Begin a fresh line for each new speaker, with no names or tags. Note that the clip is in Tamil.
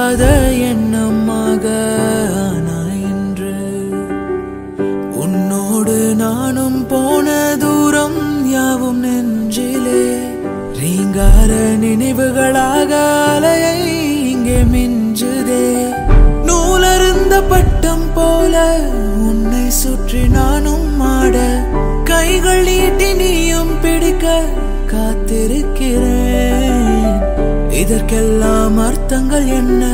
இல்லாத எண்ணமாக ஆனாய் இன்று உன்னோடு நானும் போன தூரம் யாவும் நெஞ்சிலே ரீங்கார நினைவுகளாக அலையை இங்கே மிஞ்சுதே நூலருந்த பட்டம் போல உன்னை சுற்றி நானும் ஆட கைகள் நீட்டி நீயும் பிடிக்க காத்திருக்கிறேன் இதற்கெல்லாம் அர்த்தங்கள் என்ன